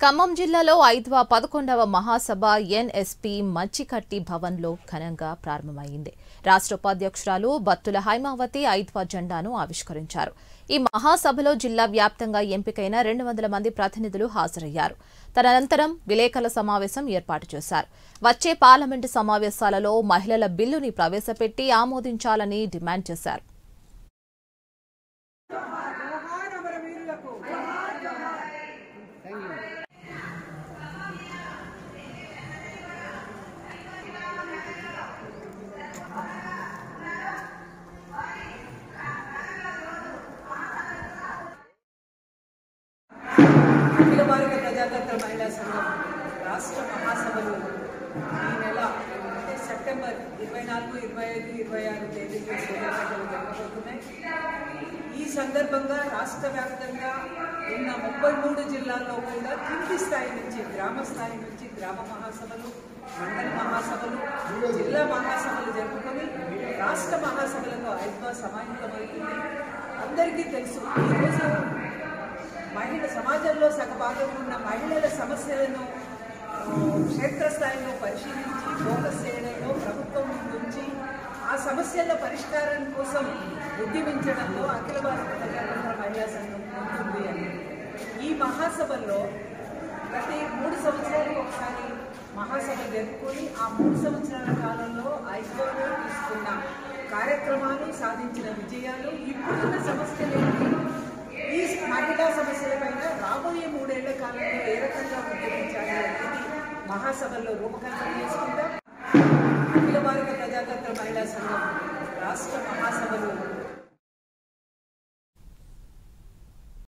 ఖమ్మం జిల్లాలో ఐదవ పదకొండవ మహాసభ ఎన్ఎస్పి మచ్చికట్టి భవన్లో ఘనంగా ప్రారంభమైంది రాష్ట్ర ఉపాధ్యక్షురాలు బత్తుల హైమావతి ఐదవ జెండాను ఆవిష్కరించారు ఈ మహాసభలో జిల్లా వ్యాప్తంగా ఎంపికైన రెండు వందల మంది ప్రతినిధులు హాజరయ్యారు తదనంతరం విలేకరుల సమావేశం ఏర్పాటు చేశారు వచ్చే పార్లమెంటు సమావేశాలలో మహిళల బిల్లుని ప్రవేశపెట్టి ఆమోదించాలని డిమాండ్ చేశారు జోహార్ అమరవీరులకు అఖిల భారత ప్రజాతంత్ర మహిళా సంఘం రాష్ట్ర మహాసభలు ఈ నెల అంటే సెప్టెంబర్ ఇరవై నాలుగు ఇరవై ఐదు ఇరవై ఆరు తేదీకి సూర్యాపేటలో జరగబోతున్నాయి ఈ సందర్భంగా రాష్ట్ర వ్యాప్తంగా ఉన్న ముప్పై మూడు జిల్లాల్లో కూడా కింది స్థాయి నుంచి గ్రామ స్థాయి నుంచి గ్రామ మహాసభలు మండల మహాసభలు జిల్లా మహాసభలు జరుపుకొని రాష్ట్ర మహాసభలకు ఐద్వా సమాహితమవుతుంది అందరికీ తెలుసు ఈరోజు మహిళ సమాజంలో సగభాగం ఉన్న మహిళల సమస్యలను ఆ, క్షేత్రస్థాయిలో పరిశీలించి ఫోకస్ చేయడంలో ప్రభుత్వం నుంచి ఆ సమస్యల పరిష్కారం కోసం ఉద్యమించడంలో అఖిల భారత ప్రజాతంత్ర మహిళా సంఘం ఉంటుంది అని ఈ మహాసభల్లో ప్రతి మూడు సంవత్సరాలకు ఒకసారి మహాసభ జరుపుకొని ఆ మూడు సంవత్సరాల కాలంలో ఐక్యంలో తీసుకున్న కార్యక్రమాలు సాధించిన విజయాలు ఇప్పుడున్న సమస్యలేంటి ఈ మహిళా సమస్యలపైన రాబోయే మూడేళ్ల కాలంలో ఏ రకంగా ఉద్యమించాలి అనేది మహాసభల్లో రూపకల్పన చేసుకుంటాం అఖిల భారత ప్రజాతంత్ర మహిళా సంఘం రాష్ట్ర మహాసభలు